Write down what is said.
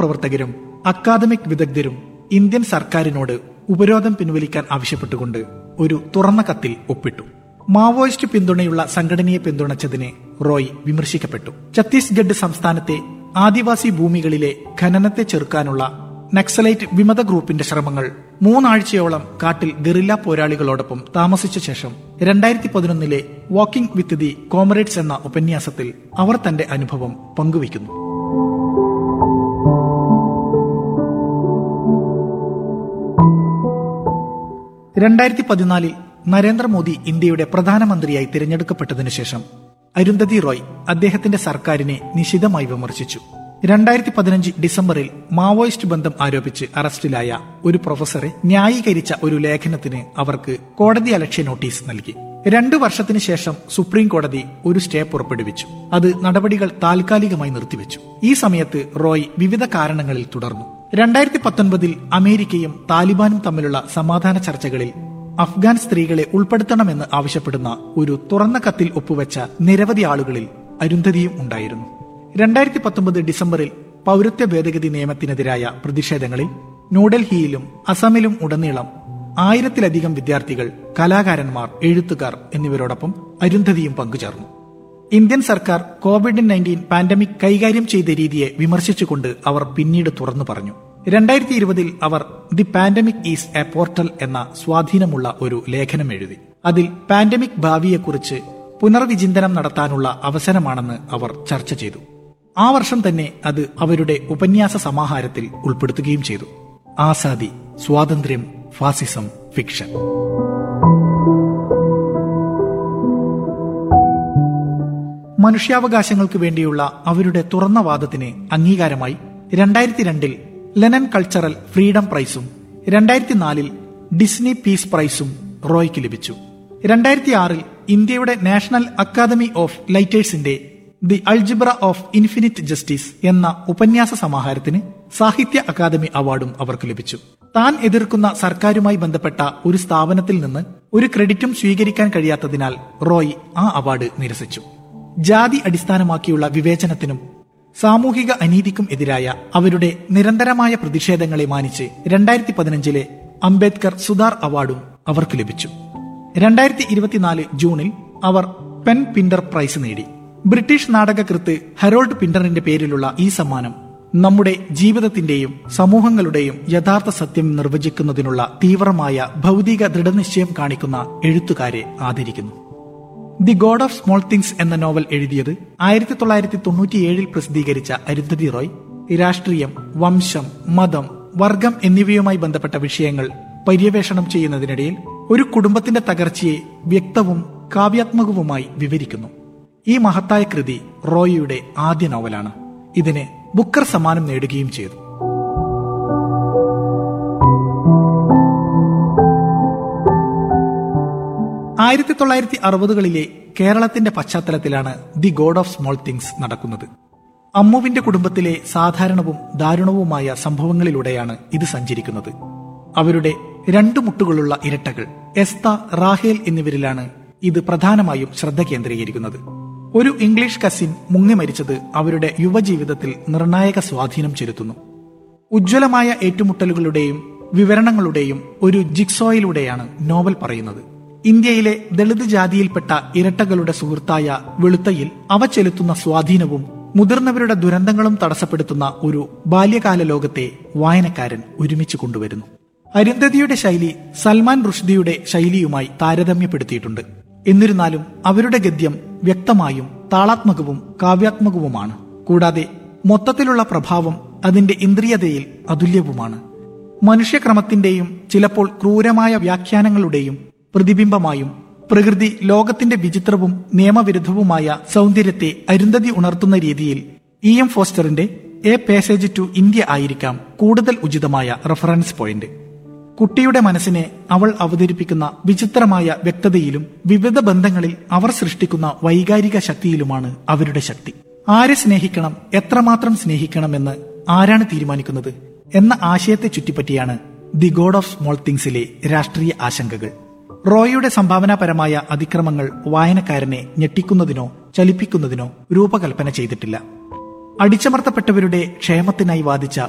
മാധ്യമപ്രവർത്തകരും academic വിദഗ്ധരും Indian സർക്കാരിനോട് ഉപരോധം പിൻവലിക്കാൻ ആവശ്യപ്പെട്ടുകൊണ്ട് ഒരു തുറന്ന കത്തിൽ ഒപ്പിട്ടു മാവോയിസ്റ്റ് പിന്തുണയുള്ള സംഘടനയെ പിന്തുണച്ചതിന് റോയ് വിമർശിക്കപ്പെട്ടു ഛത്തീസ്ഗഡ് സംസ്ഥാനത്തെ ആദിവാസി ഭൂമികളിലെ ഖനനത്തെ ചെറുക്കാനുള്ള നക്സലൈറ്റ് വിമത ഗ്രൂപ്പിന്റെ ശ്രമങ്ങൾ മൂന്നാഴ്ചയോളം കാട്ടിൽ ഗറില്ല പോരാളികളോടൊപ്പം താമസിച്ച ശേഷം രണ്ടായിരത്തി പതിനൊന്നിലെ വാക്കിംഗ് വിത്ത് ദി കോമറേഡ്സ് എന്ന ഉപന്യാസത്തിൽ അവർ തന്റെ അനുഭവം പങ്കുവയ്ക്കുന്നു രണ്ടായിരത്തി പതിനാലിൽ നരേന്ദ്രമോദി ഇന്ത്യയുടെ പ്രധാനമന്ത്രിയായി തിരഞ്ഞെടുക്കപ്പെട്ടതിനു ശേഷം അരുന്ധതി റോയ് അദ്ദേഹത്തിന്റെ സർക്കാരിനെ നിശിതമായി വിമർശിച്ചു രണ്ടായിരത്തി പതിനഞ്ച് ഡിസംബറിൽ മാവോയിസ്റ്റ് ബന്ധം ആരോപിച്ച് അറസ്റ്റിലായ ഒരു പ്രൊഫസറെ ന്യായീകരിച്ച ഒരു ലേഖനത്തിന് അവർക്ക് കോടതി അലക്ഷ്യ നോട്ടീസ് നൽകി രണ്ടു വർഷത്തിന് ശേഷം സുപ്രീം കോടതി ഒരു സ്റ്റേ പുറപ്പെടുവിച്ചു അത് നടപടികൾ താൽക്കാലികമായി നിർത്തിവെച്ചു ഈ സമയത്ത് റോയ് വിവിധ കാരണങ്ങളിൽ തുടർന്നു രണ്ടായിരത്തി പത്തൊൻപതിൽ അമേരിക്കയും താലിബാനും തമ്മിലുള്ള സമാധാന ചർച്ചകളിൽ അഫ്ഗാൻ സ്ത്രീകളെ ഉൾപ്പെടുത്തണമെന്ന് ആവശ്യപ്പെടുന്ന ഒരു തുറന്ന കത്തിൽ ഒപ്പുവെച്ച നിരവധി ആളുകളിൽ അരുന്ധതിയും ഉണ്ടായിരുന്നു രണ്ടായിരത്തി പത്തൊമ്പത് ഡിസംബറിൽ പൗരത്വ ഭേദഗതി നിയമത്തിനെതിരായ പ്രതിഷേധങ്ങളിൽ ന്യൂഡൽഹിയിലും അസമിലും ഉടനീളം ആയിരത്തിലധികം വിദ്യാർത്ഥികൾ കലാകാരന്മാർ എഴുത്തുകാർ എന്നിവരോടൊപ്പം അരുന്ധതിയും പങ്കുചേർന്നു ഇന്ത്യൻ സർക്കാർ കോവിഡ് നയൻറ്റീൻ പാൻഡമിക് കൈകാര്യം ചെയ്ത രീതിയെ വിമർശിച്ചുകൊണ്ട് അവർ പിന്നീട് തുറന്നു പറഞ്ഞു രണ്ടായിരത്തി ഇരുപതിൽ അവർ the pandemic is a portal എന്ന സ്വാധീനമുള്ള ഒരു ലേഖനം എഴുതി അതിൽ പാൻഡമിക് ഭാവിയെക്കുറിച്ച് പുനർവിചിന്തനം നടത്താനുള്ള അവസരമാണെന്ന് അവർ ചർച്ച ചെയ്തു ആ വർഷം തന്നെ അത് അവരുടെ ഉപന്യാസ സമാഹാരത്തിൽ ഉൾപ്പെടുത്തുകയും ചെയ്തു ആസാദി സ്വാതന്ത്ര്യം ഫാസിസം ഫിക്ഷൻ മനുഷ്യാവകാശങ്ങൾക്ക് വേണ്ടിയുള്ള അവരുടെ തുറന്ന വാദത്തിന് അംഗീകാരമായി രണ്ടായിരത്തി രണ്ടിൽ ലെനൻ കൾച്ചറൽ ഫ്രീഡം പ്രൈസും രണ്ടായിരത്തി നാലിൽ ഡിസ്നി പീസ് പ്രൈസും റോയ്ക്ക് ലഭിച്ചു രണ്ടായിരത്തി ആറിൽ ഇന്ത്യയുടെ നാഷണൽ അക്കാദമി ഓഫ് ലൈറ്റേഴ്സിന്റെ the algebra of infinite justice എന്ന ഉപന്യാസ സമാഹാരത്തിന് സാഹിത്യ അക്കാദമി അവാർഡും അവർക്ക് ലഭിച്ചു താൻ എതിർക്കുന്ന സർക്കാരുമായി ബന്ധപ്പെട്ട ഒരു സ്ഥാപനത്തിൽ നിന്ന് ഒരു ക്രെഡിറ്റും സ്വീകരിക്കാൻ കഴിയാത്തതിനാൽ റോയ് ആ അവാർഡ് നിരസിച്ചു ജാതി അടിസ്ഥാനമാക്കിയുള്ള വിവേചനത്തിനും സാമൂഹിക അനീതിക്കും എതിരായ അവരുടെ നിരന്തരമായ പ്രതിഷേധങ്ങളെ മാനിച്ച് രണ്ടായിരത്തി പതിനഞ്ചിലെ അംബേദ്കർ സുധാർ അവാർഡും അവർക്ക് ലഭിച്ചു രണ്ടായിരത്തി ഇരുപത്തിനാല് ജൂണിൽ അവർ പെൻ പിൻഡർ പ്രൈസ് നേടി ബ്രിട്ടീഷ് നാടകകൃത്ത് ഹരോൾഡ് പിൻഡറിന്റെ പേരിലുള്ള ഈ സമ്മാനം നമ്മുടെ ജീവിതത്തിന്റെയും സമൂഹങ്ങളുടെയും യഥാർത്ഥ സത്യം നിർവചിക്കുന്നതിനുള്ള തീവ്രമായ ഭൗതിക ദൃഢനിശ്ചയം കാണിക്കുന്ന എഴുത്തുകാരെ ആദരിക്കുന്നു the god of small things എന്ന നോവൽ എഴുതിയത് ആയിരത്തി തൊള്ളായിരത്തി തൊണ്ണൂറ്റിയേഴിൽ പ്രസിദ്ധീകരിച്ച അരുന്ധതി റോയ് രാഷ്ട്രീയം വംശം മതം വർഗം എന്നിവയുമായി ബന്ധപ്പെട്ട വിഷയങ്ങൾ പര്യവേഷണം ചെയ്യുന്നതിനിടയിൽ ഒരു കുടുംബത്തിന്റെ തകർച്ചയെ വ്യക്തവും കാവ്യാത്മകവുമായി വിവരിക്കുന്നു ഈ മഹത്തായ കൃതി റോയിയുടെ ആദ്യ നോവലാണ് ഇതിന് ബുക്കർ സമ്മാനം നേടുകയും ചെയ്തു ആയിരത്തി തൊള്ളായിരത്തി അറുപതുകളിലെ കേരളത്തിന്റെ പശ്ചാത്തലത്തിലാണ് the god of small things നടക്കുന്നത് അമ്മുവിന്റെ കുടുംബത്തിലെ സാധാരണവും ദാരുണവുമായ സംഭവങ്ങളിലൂടെയാണ് ഇത് സഞ്ചരിക്കുന്നത് അവരുടെ രണ്ടു മുട്ടുകളുള്ള ഇരട്ടകൾ എസ്ത റാഹേൽ എന്നിവരിലാണ് ഇത് പ്രധാനമായും ശ്രദ്ധ കേന്ദ്രീകരിക്കുന്നത് ഒരു ഇംഗ്ലീഷ് കസിൻ മുങ്ങി മരിച്ചത് അവരുടെ യുവജീവിതത്തിൽ നിർണായക സ്വാധീനം ചെലുത്തുന്നു ഉജ്ജ്വലമായ ഏറ്റുമുട്ടലുകളുടെയും വിവരണങ്ങളുടെയും ഒരു ജിക്സോയിലൂടെയാണ് നോവൽ പറയുന്നത് ഇന്ത്യയിലെ ദളിത് ജാതിയിൽപ്പെട്ട ഇരട്ടകളുടെ സുഹൃത്തായ വെളുത്തയിൽ അവ ചെലുത്തുന്ന സ്വാധീനവും മുതിർന്നവരുടെ ദുരന്തങ്ങളും തടസ്സപ്പെടുത്തുന്ന ഒരു ബാല്യകാല ലോകത്തെ വായനക്കാരൻ ഒരുമിച്ച് കൊണ്ടുവരുന്നു അരുന്ധതിയുടെ ശൈലി സൽമാൻ റുഷ്ദിയുടെ ശൈലിയുമായി താരതമ്യപ്പെടുത്തിയിട്ടുണ്ട് എന്നിരുന്നാലും അവരുടെ ഗദ്യം വ്യക്തമായും താളാത്മകവും കാവ്യാത്മകവുമാണ് കൂടാതെ മൊത്തത്തിലുള്ള പ്രഭാവം അതിന്റെ ഇന്ദ്രിയതയിൽ അതുല്യവുമാണ് മനുഷ്യക്രമത്തിന്റെയും ചിലപ്പോൾ ക്രൂരമായ വ്യാഖ്യാനങ്ങളുടെയും പ്രതിബിംബമായും പ്രകൃതി ലോകത്തിന്റെ വിചിത്രവും നിയമവിരുദ്ധവുമായ സൗന്ദര്യത്തെ അരുന്ധതി ഉണർത്തുന്ന രീതിയിൽ ഇ എം ഫോസ്റ്ററിന്റെ എ പാസേജ് ടു ഇന്ത്യ ആയിരിക്കാം കൂടുതൽ ഉചിതമായ റഫറൻസ് പോയിന്റ് കുട്ടിയുടെ മനസ്സിനെ അവൾ അവതരിപ്പിക്കുന്ന വിചിത്രമായ വ്യക്തതയിലും വിവിധ ബന്ധങ്ങളിൽ അവർ സൃഷ്ടിക്കുന്ന വൈകാരിക ശക്തിയിലുമാണ് അവരുടെ ശക്തി ആരെ സ്നേഹിക്കണം എത്രമാത്രം സ്നേഹിക്കണമെന്ന് ആരാണ് തീരുമാനിക്കുന്നത് എന്ന ആശയത്തെ ചുറ്റിപ്പറ്റിയാണ് ദി ഗോഡ് ഓഫ് സ്മോൾ തിങ്സിലെ രാഷ്ട്രീയ ആശങ്കകൾ റോയിയുടെ സംഭാവനാപരമായ അതിക്രമങ്ങൾ വായനക്കാരനെ ഞെട്ടിക്കുന്നതിനോ ചലിപ്പിക്കുന്നതിനോ രൂപകൽപ്പന ചെയ്തിട്ടില്ല അടിച്ചമർത്തപ്പെട്ടവരുടെ ക്ഷേമത്തിനായി വാദിച്ച